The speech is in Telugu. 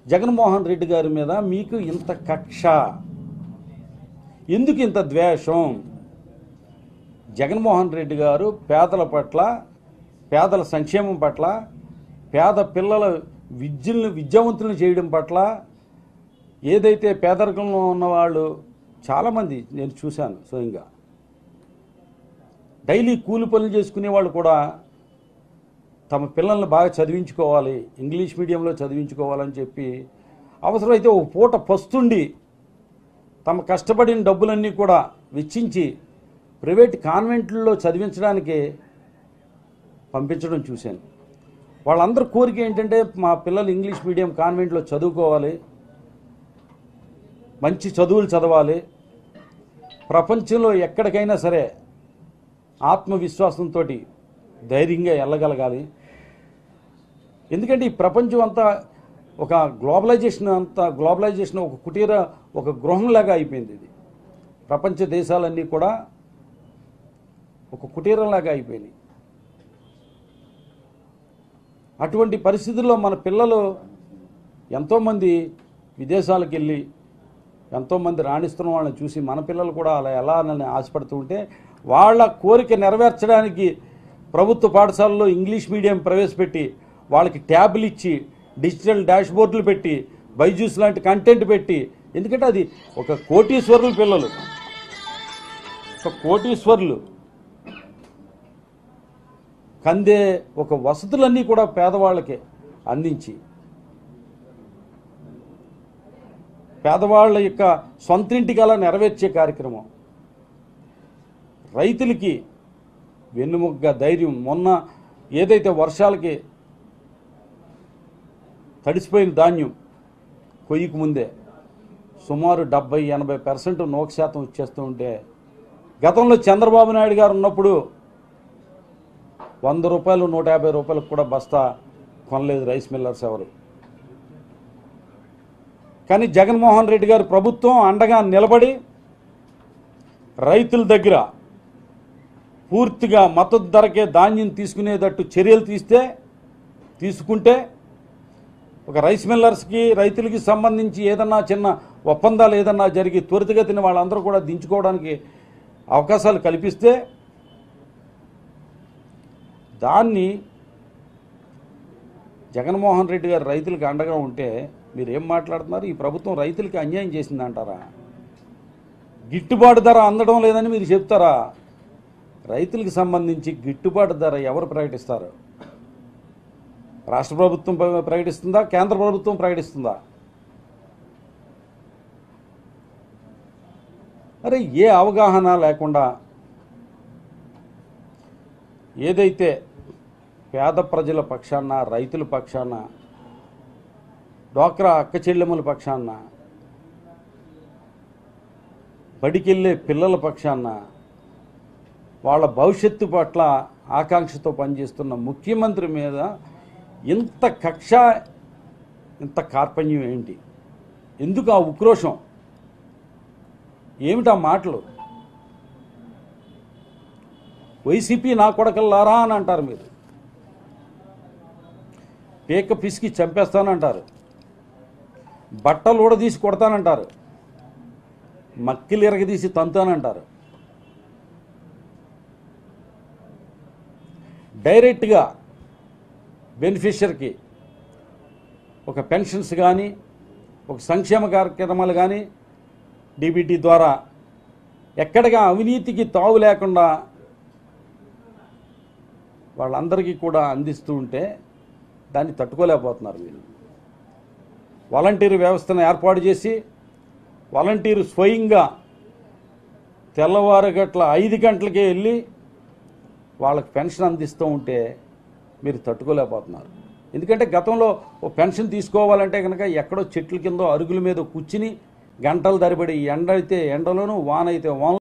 జగన్మోహన్ రెడ్డి గారి మీద మీకు ఇంత కక్ష ఎందుకు ఇంత ద్వేషం జగన్మోహన్ రెడ్డి గారు పేదల పట్ల పేదల సంక్షేమం పట్ల పేద పిల్లల విద్యలను విద్యావంతులను చేయడం పట్ల ఏదైతే పేదరికంలో ఉన్నవాళ్ళు చాలామంది నేను చూశాను స్వయంగా డైలీ కూలి పనులు చేసుకునే వాళ్ళు కూడా తమ పిల్లల్ని బాగా చదివించుకోవాలి ఇంగ్లీష్ మీడియంలో చదివించుకోవాలని చెప్పి అవసరమైతే ఒక పూట పస్తుండి తమ కష్టపడిన డబ్బులన్నీ కూడా వెచ్చించి ప్రైవేట్ కాన్వెంట్లలో చదివించడానికి పంపించడం చూశాను వాళ్ళందరి కోరిక ఏంటంటే మా పిల్లలు ఇంగ్లీష్ మీడియం కాన్వెంట్లో చదువుకోవాలి మంచి చదువులు చదవాలి ప్రపంచంలో ఎక్కడికైనా సరే ఆత్మవిశ్వాసంతో ధైర్యంగా వెళ్ళగలగాలి ఎందుకంటే ఈ ప్రపంచం అంతా ఒక గ్లోబలైజేషన్ అంతా గ్లోబలైజేషన్ ఒక కుటీర ఒక గృహంలాగా అయిపోయింది ఇది ప్రపంచ దేశాలన్నీ కూడా ఒక కుటీరంలాగా అయిపోయినాయి అటువంటి పరిస్థితుల్లో మన పిల్లలు ఎంతోమంది విదేశాలకు వెళ్ళి ఎంతోమంది రాణిస్తున్న వాళ్ళని చూసి మన పిల్లలు కూడా అలా ఎలా అని ఆశపడుతూ ఉంటే వాళ్ళ కోరిక నెరవేర్చడానికి ప్రభుత్వ పాఠశాలలో ఇంగ్లీష్ మీడియం ప్రవేశపెట్టి వాళ్ళకి ట్యాబ్లు ఇచ్చి డిజిటల్ డాష్ బోర్డులు పెట్టి బైజూస్ లాంటి కంటెంట్ పెట్టి ఎందుకంటే అది ఒక కోటీశ్వరుల పిల్లలు ఒక కోటీశ్వరులు కందే ఒక వసతులన్నీ కూడా పేదవాళ్ళకి అందించి పేదవాళ్ళ యొక్క సొంతింటికి అలా నెరవేర్చే కార్యక్రమం రైతులకి వెన్నుముగ్గా ధైర్యం మొన్న ఏదైతే వర్షాలకి తడిసిపోయిన ధాన్యం కొయ్యకు ముందే సుమారు డెబ్బై ఎనభై పర్సెంట్ నూక శాతం వచ్చేస్తూ ఉంటే గతంలో చంద్రబాబు నాయుడు గారు ఉన్నప్పుడు వంద రూపాయలు నూట యాభై రూపాయలకు కూడా బస్తా కొనలేదు రైస్ మిల్లర్స్ ఎవరు కానీ జగన్మోహన్ రెడ్డి గారు ప్రభుత్వం అండగా నిలబడి రైతుల దగ్గర పూర్తిగా మద్దతు ధరకే ధాన్యం తీసుకునేటట్టు చర్యలు తీస్తే తీసుకుంటే ఒక రైస్ మిల్లర్స్కి రైతులకి సంబంధించి ఏదన్నా చిన్న ఒప్పందాలు ఏదన్నా జరిగి త్వరితగతిన వాళ్ళందరూ కూడా దించుకోవడానికి అవకాశాలు కల్పిస్తే దాన్ని జగన్మోహన్ రెడ్డి గారు రైతులకు అండగా ఉంటే మీరు ఏం మాట్లాడుతున్నారు ఈ ప్రభుత్వం రైతులకి అన్యాయం చేసిందంటారా గిట్టుబాటు ధర అందడం లేదని మీరు చెప్తారా రైతులకు సంబంధించి గిట్టుబాటు ధర ఎవరు ప్రకటిస్తారు రాష్ట్ర ప్రభుత్వం ప్ర- ప్రకటిస్తుందా కేంద్ర ప్రభుత్వం ప్రకటిస్తుందా అరే ఏ అవగాహన లేకుండా ఏదైతే పేద ప్రజల పక్షాన రైతుల పక్షాన డ్వాక్రా అక్క చెల్లెమ్మల పక్షాన బడికెళ్ళే పిల్లల పక్షాన వాళ్ళ భవిష్యత్తు పట్ల ఆకాంక్షతో పనిచేస్తున్న ముఖ్యమంత్రి మీద ఇంత కక్ష ఇంత కార్పణ్యం ఏంటి ఎందుకు ఆ ఉక్రోషం ఏమిటా మాటలు వైసీపీ నా కొడకల్లారా అని అంటారు మీరు పేక పిసికి చంపేస్తానంటారు బట్టలు ఊడదీసి కొడతానంటారు మక్కిలు ఎరగదీసి తంతానంటారు డైరెక్ట్గా బెనిఫిషియర్కి ఒక పెన్షన్స్ కానీ ఒక సంక్షేమ కార్యక్రమాలు కానీ డీబీటీ ద్వారా ఎక్కడగా అవినీతికి తావు లేకుండా వాళ్ళందరికీ కూడా అందిస్తూ ఉంటే దాన్ని తట్టుకోలేకపోతున్నారు మీరు వాలంటీర్ వ్యవస్థను ఏర్పాటు చేసి వాలంటీరు స్వయంగా తెల్లవారు గట్ల ఐదు గంటలకే వెళ్ళి వాళ్ళకి పెన్షన్ అందిస్తూ ఉంటే మీరు తట్టుకోలేకపోతున్నారు ఎందుకంటే గతంలో ఓ పెన్షన్ తీసుకోవాలంటే కనుక ఎక్కడో చెట్ల కింద అరుగుల మీద కూర్చుని గంటల తరబడి ఎండ అయితే ఎండలోను వాన అయితే వాన